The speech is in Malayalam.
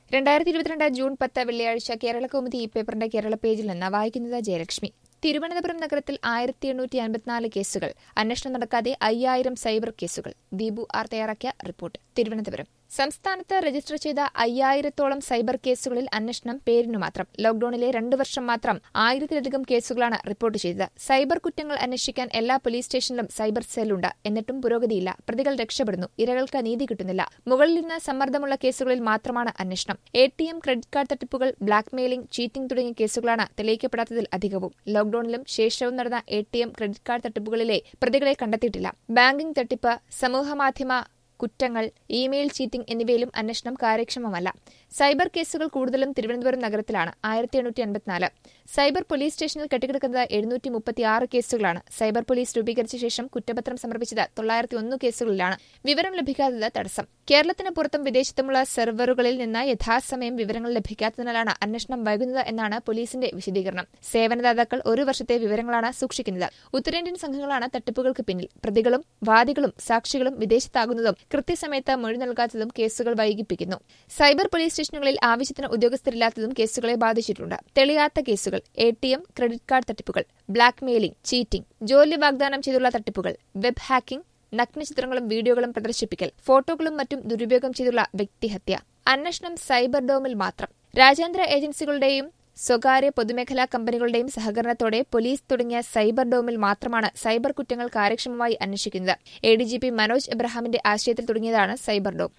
രണ്ടായിരത്തി ഇരുപത്തിരണ്ട് ജൂൺ പത്ത് വെള്ളിയാഴ്ച കേരള കൗമുദി ഈ പേപ്പറിന്റെ കേരള പേജിൽ നിന്ന് വായിക്കുന്നത് ജയലക്ഷ്മി തിരുവനന്തപുരം നഗരത്തിൽ ആയിരത്തി എണ്ണൂറ്റി അൻപത്തിനാല് കേസുകൾ അന്വേഷണം നടക്കാതെ അയ്യായിരം സൈബർ കേസുകൾ ദീപു ആർ തയ്യാറാക്കിയ റിപ്പോർട്ട് തിരുവനന്തപുരം സംസ്ഥാനത്ത് രജിസ്റ്റർ ചെയ്ത അയ്യായിരത്തോളം സൈബർ കേസുകളിൽ അന്വേഷണം പേരിനു മാത്രം ലോക്ഡൌണിലെ രണ്ടു വർഷം മാത്രം ആയിരത്തിലധികം കേസുകളാണ് റിപ്പോർട്ട് ചെയ്തത് സൈബർ കുറ്റങ്ങൾ അന്വേഷിക്കാൻ എല്ലാ പോലീസ് സ്റ്റേഷനിലും സൈബർ സെല്ലുണ്ട് എന്നിട്ടും പുരോഗതിയില്ല പ്രതികൾ രക്ഷപ്പെടുന്നു ഇരകൾക്ക് നീതി കിട്ടുന്നില്ല മുകളിൽ നിന്ന് സമ്മർദ്ദമുള്ള കേസുകളിൽ മാത്രമാണ് അന്വേഷണം A T M credit card തട്ടിപ്പുകൾ ബ്ലാക്ക്മെയിലിംഗ് ചീറ്റിംഗ് തുടങ്ങിയ കേസുകളാണ് തെളിയിക്കപ്പെടാത്തതിൽ അധികവും ലോക്ഡൌണിലും ശേഷവും നടന്ന A T M credit card തട്ടിപ്പുകളിലെ പ്രതികളെ കണ്ടെത്തിയിട്ടില്ല ബാങ്കിംഗ് തട്ടിപ്പ് സമൂഹമാധ്യമ കുറ്റങ്ങൾ ഇമെയിൽ ചീറ്റിംഗ് എന്നിവയിലും അന്വേഷണം കാര്യക്ഷമമല്ല സൈബർ കേസുകൾ കൂടുതലും തിരുവനന്തപുരം നഗരത്തിലാണ് ആയിരത്തി എണ്ണൂറ്റി അൻപത്തിനാല് സൈബർ പോലീസ് സ്റ്റേഷനിൽ കെട്ടിക്കിടക്കുന്നത് എഴുന്നൂറ്റി മുപ്പത്തിയാറ് കേസുകളാണ് സൈബർ പോലീസ് രൂപീകരിച്ച ശേഷം കുറ്റപത്രം സമർപ്പിച്ചത് തൊള്ളായിരത്തി ഒന്ന് കേസുകളിലാണ് വിവരം ലഭിക്കാത്തത് തടസ്സം കേരളത്തിന് പുറത്തും വിദേശത്തുമുള്ള സെർവറുകളിൽ നിന്ന് യഥാസമയം വിവരങ്ങൾ ലഭിക്കാത്തതിനാലാണ് അന്വേഷണം വൈകുന്നത് എന്നാണ് പോലീസിന്റെ വിശദീകരണം സേവനദാതാക്കൾ ഒരു വർഷത്തെ വിവരങ്ങളാണ് സൂക്ഷിക്കുന്നത് ഉത്തരേന്ത്യൻ സംഘങ്ങളാണ് തട്ടിപ്പുകൾക്ക് പിന്നിൽ പ്രതികളും വാദികളും സാക്ഷികളും വിദേശത്താകുന്നതും കൃത്യസമയത്ത് മൊഴി നൽകാത്തതും കേസുകൾ വൈകിപ്പിക്കുന്നു സൈബർ പോലീസ് സ്റ്റേഷനുകളിൽ ആവശ്യത്തിന് ഉദ്യോഗസ്ഥരില്ലാത്തതും കേസുകളെ ബാധിച്ചിട്ടുണ്ട് തെളിയാത്ത കേസുകൾ A T M credit card തട്ടിപ്പുകൾ ബ്ലാക്ക്മെയിലിംഗ് ചീറ്റിംഗ് ജോലി വാഗ്ദാനം ചെയ്തുള്ള തട്ടിപ്പുകൾ വെബ് ഹാക്കിംഗ് നഗ്നചിത്രങ്ങളും വീഡിയോകളും പ്രദർശിപ്പിക്കൽ ഫോട്ടോകളും മറ്റും ദുരുപയോഗം ചെയ്തുള്ള വ്യക്തിഹത്യ അന്വേഷണം സൈബർ ഡോമിൽ മാത്രം രാജ്യാന്തര ഏജൻസികളുടെയും സ്വകാര്യ പൊതുമേഖലാ കമ്പനികളുടെയും സഹകരണത്തോടെ പോലീസ് തുടങ്ങിയ സൈബർ ഡോമിൽ മാത്രമാണ് സൈബർ കുറ്റങ്ങൾ കാര്യക്ഷമമായി അന്വേഷിക്കുന്നത് A D G P Manoj എബ്രഹാമിന്റെ ആശയത്തിൽ തുടങ്ങിയതാണ് സൈബർ ഡോം